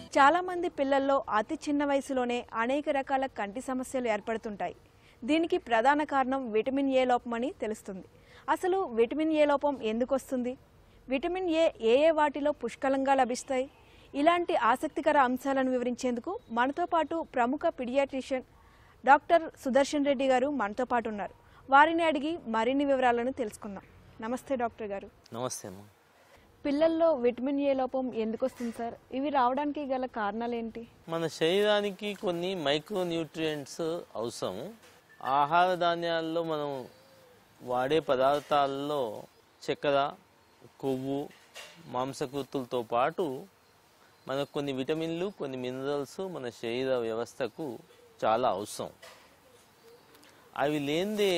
చాలామంది పిల్లల్లో అతి చిన్న వయసులోనే అనేక రకాల కంటి సమస్యలు ఏర్పడుతుంటాయి దీనికి ప్రధాన కారణం విటమిన్ ఏ లోపమని తెలుస్తుంది అసలు విటమిన్ ఏ లోపం ఎందుకు వస్తుంది విటమిన్ ఏ ఏ ఏ వాటిలో పుష్కలంగా లభిస్తాయి ఇలాంటి ఆసక్తికర అంశాలను వివరించేందుకు మనతో పాటు ప్రముఖ పిడియాట్రిషియన్ డాక్టర్ సుదర్శన్ రెడ్డి గారు మనతో పాటు ఉన్నారు వారిని అడిగి మరిన్ని వివరాలను తెలుసుకుందాం నమస్తే డాక్టర్ గారు నమస్తే అమ్మా పిల్లల్లో విటమిన్ ఏ లోపం ఎందుకు వస్తుంది సార్ ఇవి రావడానికి గల కారణాలు ఏంటి మన శరీరానికి కొన్ని మైక్రో న్యూట్రియంట్స్ అవసరం ఆహార ధాన్యాల్లో మనం వాడే పదార్థాల్లో చక్కెర కొవ్వు మాంసకృతులతో పాటు మనకు కొన్ని విటమిన్లు కొన్ని మినరల్స్ మన శరీర వ్యవస్థకు చాలా అవసరం అవి లేనిదే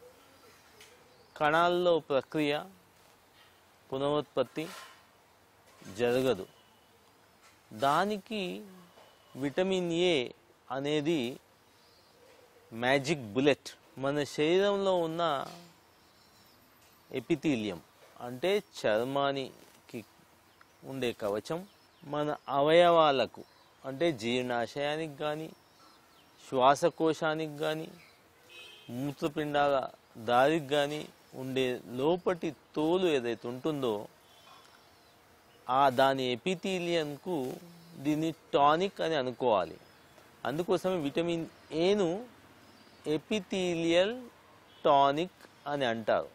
కణాల్లో ప్రక్రియ పునరుత్పత్తి జరగదు దానికి విటమిన్ ఏ అనేది మ్యాజిక్ బుల్లెట్ మన శరీరంలో ఉన్న ఎపిథీలియం అంటే చర్మానికి ఉండే కవచం మన అవయవాలకు అంటే జీర్ణాశయానికి కానీ శ్వాసకోశానికి కానీ మూత్రపిండాల దారికి కానీ ఉండే లోపటి తోలు ఏదైతే ఉంటుందో ఆ దాని ఎపిథీలియన్కు దీన్ని టానిక్ అని అనుకోవాలి అందుకోసమే విటమిన్ ఏను ఎపిథీలియల్ టానిక్ అని అంటారు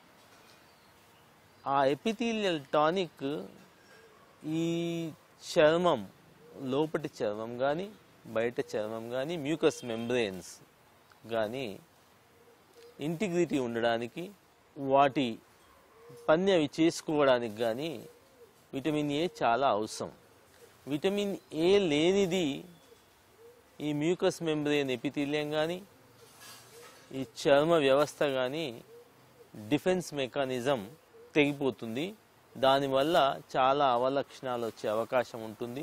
ఆ ఎపిథీలియల్ టానిక్ ఈ చర్మం లోపటి చర్మం కానీ బయట చర్మం కానీ మ్యూకస్ మెంబ్రెయిన్స్ కానీ ఇంటిగ్రిటీ ఉండడానికి వాటి పని అవి చేసుకోవడానికి కానీ విటమిన్ ఏ చాలా అవసరం విటమిన్ ఏ లేనిది ఈ మ్యూకస్ మెంబ్రెయిన్ ఎపిథీలియం కానీ ఈ చర్మ వ్యవస్థ కానీ డిఫెన్స్ మెకానిజం తెగిపోతుంది దానివల్ల చాలా అవలక్షణాలు వచ్చే అవకాశం ఉంటుంది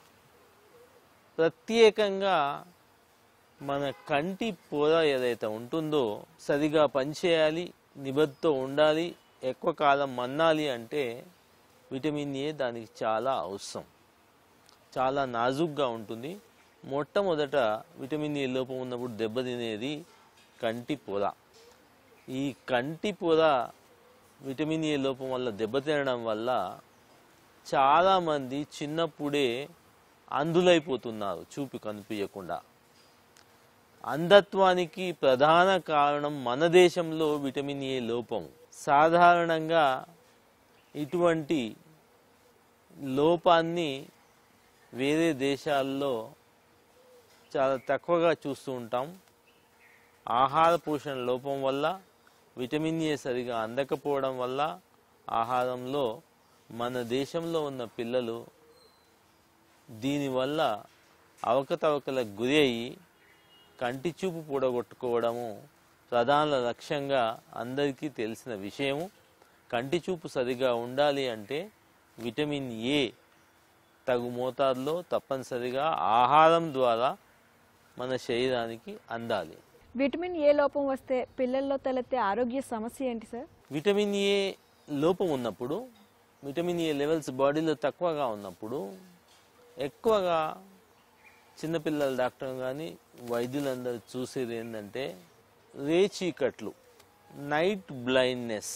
ప్రత్యేకంగా మన కంటి పొర ఏదైతే ఉంటుందో సరిగా పనిచేయాలి నిబద్ధతో ఉండాలి ఎక్కువ కాలం మన్నాలి అంటే విటమిన్ ఏ దానికి చాలా అవసరం చాలా నాజుగ్గా ఉంటుంది మొట్టమొదట విటమిన్ ఏ లోపం ఉన్నప్పుడు దెబ్బతినేది కంటి పొర ఈ కంటి పొర విటమిన్ ఏ లోపం వల్ల దెబ్బతినడం వల్ల చాలామంది చిన్నప్పుడే అందులైపోతున్నారు చూపు కనిపించకుండా అంధత్వానికి ప్రధాన కారణం మన దేశంలో విటమిన్ ఏ లోపం సాధారణంగా ఇటువంటి లోపాన్ని వేరే దేశాల్లో చాలా తక్కువగా చూస్తూ ఉంటాం ఆహార పోషణ లోపం వల్ల విటమిన్ ఏ సరిగా అందకపోవడం వల్ల ఆహారంలో మన దేశంలో ఉన్న పిల్లలు దీనివల్ల అవకతవకలకు గురి అయ్యి కంటి చూపు పూడగొట్టుకోవడము ప్రధాన లక్ష్యంగా అందరికీ తెలిసిన విషయము కంటి చూపు సరిగా ఉండాలి అంటే విటమిన్ ఏ తగు మోతాదులో తప్పనిసరిగా ఆహారం ద్వారా మన శరీరానికి అందాలి విటమిన్ ఏ లోపం వస్తే పిల్లల్లో తలెత్తే ఆరోగ్య సమస్య ఏంటి సార్ విటమిన్ ఏ లోపం ఉన్నప్పుడు విటమిన్ ఏ లెవెల్స్ బాడీలో తక్కువగా ఉన్నప్పుడు ఎక్కువగా చిన్నపిల్లల డాక్టర్ కానీ వైద్యులందరూ చూసేది ఏంటంటే రేచీకట్లు నైట్ బ్లైండ్నెస్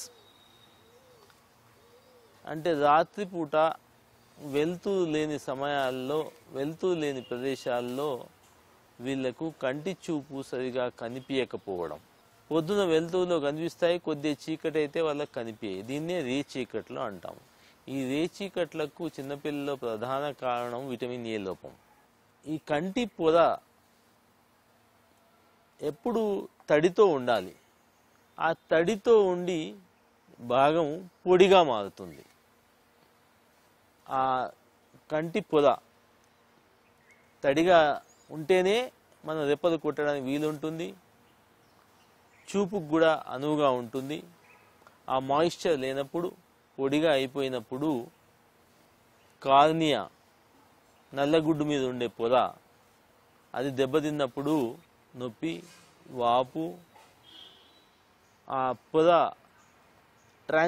అంటే రాత్రిపూట వెళ్తూ లేని సమయాల్లో వెళ్తూ లేని ప్రదేశాల్లో వీళ్ళకు కంటి చూపు సరిగా కనిపించకపోవడం పొద్దున వెలుతురులో కనిపిస్తాయి కొద్దిగా చీకటి అయితే వాళ్ళకి కనిపించాయి దీన్నే రే చీకట్లు అంటాం ఈ రే చీకట్లకు చిన్నపిల్లల ప్రధాన కారణం విటమిన్ ఏ లోపం ఈ కంటి పొర ఎప్పుడు తడితో ఉండాలి ఆ తడితో ఉండి భాగం పొడిగా మారుతుంది ఆ కంటి పొర తడిగా ఉంటేనే మనం రెప్పలు కొట్టడానికి వీలుంటుంది చూపుకు కూడా అనువుగా ఉంటుంది ఆ మాయిశ్చర్ లేనప్పుడు పొడిగా అయిపోయినప్పుడు కార్నియా నల్లగుడ్డు మీద ఉండే పొర అది దెబ్బతిన్నప్పుడు నొప్పి వాపు ఆ పొర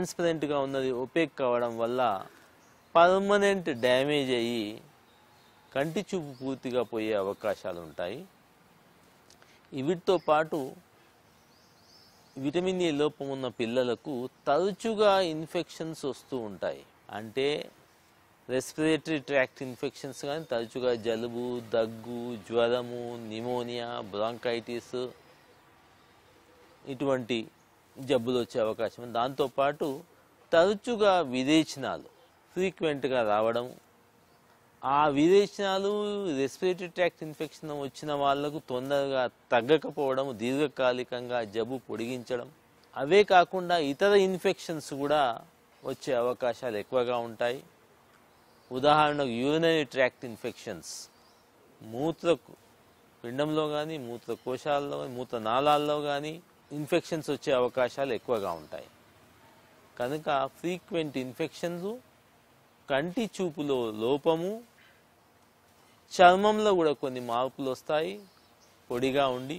ట్రాన్స్పరెంట్గా ఉన్నది ఒపేక్ కావడం వల్ల పర్మనెంట్ డ్యామేజ్ అయ్యి కంటి చూపు పూర్తిగా పోయే అవకాశాలు ఉంటాయి వీటితో పాటు విటమిన్ ఏ లోపం ఉన్న పిల్లలకు తరచుగా ఇన్ఫెక్షన్స్ వస్తూ ఉంటాయి అంటే రెస్పిరేటరీ ట్రాక్ట్ ఇన్ఫెక్షన్స్ కానీ తరచుగా జలుబు దగ్గు జ్వరము నిమోనియా బ్రాంకైటిస్ ఇటువంటి జబ్బులు వచ్చే అవకాశం ఉంది దాంతోపాటు తరచుగా విరేచనాలు ఫ్రీక్వెంట్గా రావడం ఆ విరేచనాలు రెస్పిరేటరీ ట్రాక్ట్ ఇన్ఫెక్షన్ వచ్చిన వాళ్ళకు తొందరగా తగ్గకపోవడం దీర్ఘకాలికంగా జబ్బు పొడిగించడం అవే కాకుండా ఇతర ఇన్ఫెక్షన్స్ కూడా వచ్చే అవకాశాలు ఎక్కువగా ఉంటాయి ఉదాహరణకు యూరినరీ ట్రాక్ట్ ఇన్ఫెక్షన్స్ మూత్ర పిండంలో కానీ మూత్ర కోశాల్లో మూత్ర నాళాల్లో కానీ ఇన్ఫెక్షన్స్ వచ్చే అవకాశాలు ఎక్కువగా ఉంటాయి కనుక ఫ్రీక్వెంట్ ఇన్ఫెక్షన్స్ కంటి చూపులో లోపము చర్మంలో కూడా కొన్ని మార్పులు వస్తాయి పొడిగా ఉండి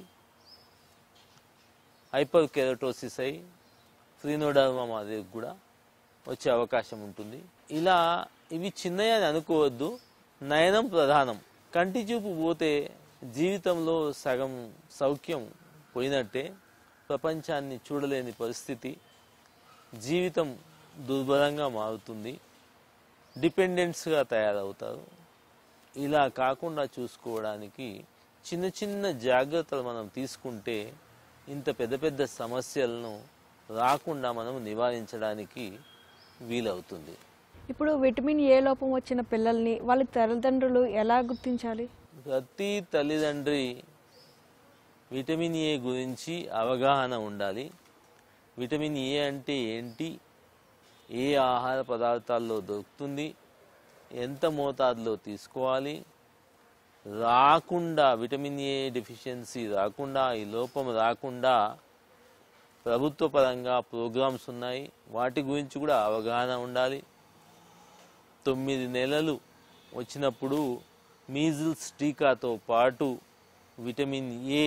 హైపర్ కెరటోసిస్ అయి ఫ్రీనోడర్మా మాదిరి కూడా వచ్చే అవకాశం ఉంటుంది ఇలా ఇవి చిన్నవి అని అనుకోవద్దు నయనం ప్రధానం కంటి చూపు పోతే జీవితంలో సగం సౌఖ్యం పోయినట్టే ప్రపంచాన్ని చూడలేని పరిస్థితి జీవితం దుర్భరంగా మారుతుంది డిపెండెంట్స్గా తయారవుతారు ఇలా కాకుండా చూసుకోవడానికి చిన్న చిన్న జాగ్రత్తలు మనం తీసుకుంటే ఇంత పెద్ద పెద్ద సమస్యలను రాకుండా మనం నివారించడానికి వీలవుతుంది ఇప్పుడు విటమిన్ ఏ లోపం వచ్చిన పిల్లల్ని వాళ్ళ తల్లిదండ్రులు ఎలా గుర్తించాలి ప్రతి తల్లిదండ్రి విటమిన్ ఏ గురించి అవగాహన ఉండాలి విటమిన్ ఏ అంటే ఏంటి ఏ ఆహార పదార్థాల్లో దొరుకుతుంది ఎంత మోతాదులో తీసుకోవాలి రాకుండా విటమిన్ ఏ డెఫిషియన్సీ రాకుండా ఈ లోపం రాకుండా ప్రభుత్వ పరంగా ప్రోగ్రామ్స్ ఉన్నాయి వాటి గురించి కూడా అవగాహన ఉండాలి తొమ్మిది నెలలు వచ్చినప్పుడు మీజిల్స్ టీకాతో పాటు విటమిన్ ఏ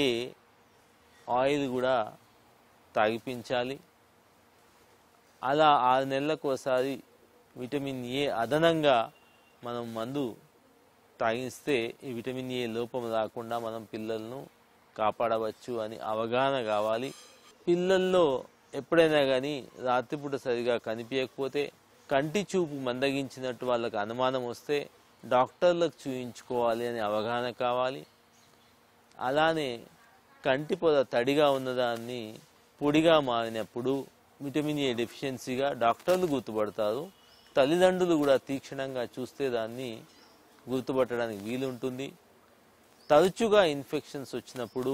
ఆయిల్ కూడా తాగిపించాలి అలా ఆరు నెలలకు ఒకసారి విటమిన్ ఏ అదనంగా మనం మందు తాగిస్తే ఈ విటమిన్ ఏ లోపం రాకుండా మనం పిల్లలను కాపాడవచ్చు అని అవగాహన కావాలి పిల్లల్లో ఎప్పుడైనా కానీ రాత్రిపూట సరిగా కనిపించకపోతే కంటి చూపు మందగించినట్టు వాళ్ళకి అనుమానం వస్తే డాక్టర్లకు చూయించుకోవాలి అని అవగాహన కావాలి అలానే కంటి పొద తడిగా ఉన్నదాన్ని పొడిగా మారినప్పుడు విటమిన్ ఏ డెఫిషియన్సీగా డాక్టర్లు గుర్తుపడతారు తల్లిదండ్రులు కూడా తీక్షణంగా చూస్తే దాన్ని గుర్తుపట్టడానికి వీలుంటుంది తరచుగా ఇన్ఫెక్షన్స్ వచ్చినప్పుడు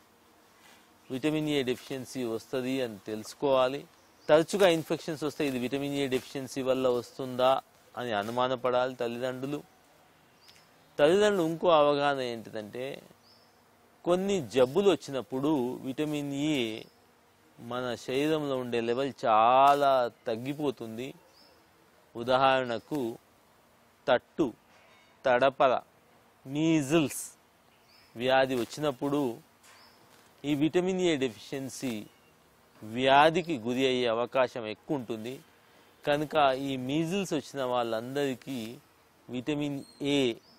విటమిన్ ఏ డెఫిషియన్సీ వస్తుంది అని తెలుసుకోవాలి తరచుగా ఇన్ఫెక్షన్స్ వస్తే ఇది విటమిన్ ఏ డెఫిషియన్సీ వల్ల వస్తుందా అని అనుమానపడాలి తల్లిదండ్రులు తల్లిదండ్రులు ఇంకో అవగాహన ఏంటిదంటే కొన్ని జబ్బులు వచ్చినప్పుడు విటమిన్ ఏ మన శరీరంలో ఉండే లెవెల్ చాలా తగ్గిపోతుంది ఉదాహరణకు తట్టు తడపల మీజిల్స్ వ్యాధి వచ్చినప్పుడు ఈ విటమిన్ ఏ డెఫిషియన్సీ వ్యాధికి గురి అయ్యే అవకాశం ఎక్కువ ఉంటుంది కనుక ఈ మీజిల్స్ వచ్చిన వాళ్ళందరికీ విటమిన్ ఏ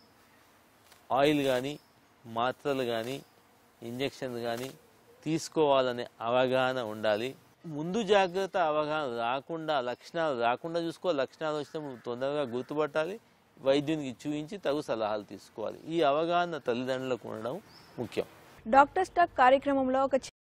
ఆయిల్ కానీ మాత్రలు కానీ ఇంజెక్షన్ కానీ తీసుకోవాలనే అవగాహన ఉండాలి ముందు జాగ్రత్త అవగాహన రాకుండా లక్షణాలు రాకుండా చూసుకో లక్షణాలు వచ్చినప్పుడు తొందరగా గుర్తుపట్టాలి వైద్యునికి చూపించి తగు సలహాలు తీసుకోవాలి ఈ అవగాహన తల్లిదండ్రులకు ఉండడం ముఖ్యం డాక్టర్ స్టాక్ కార్యక్రమంలో ఒక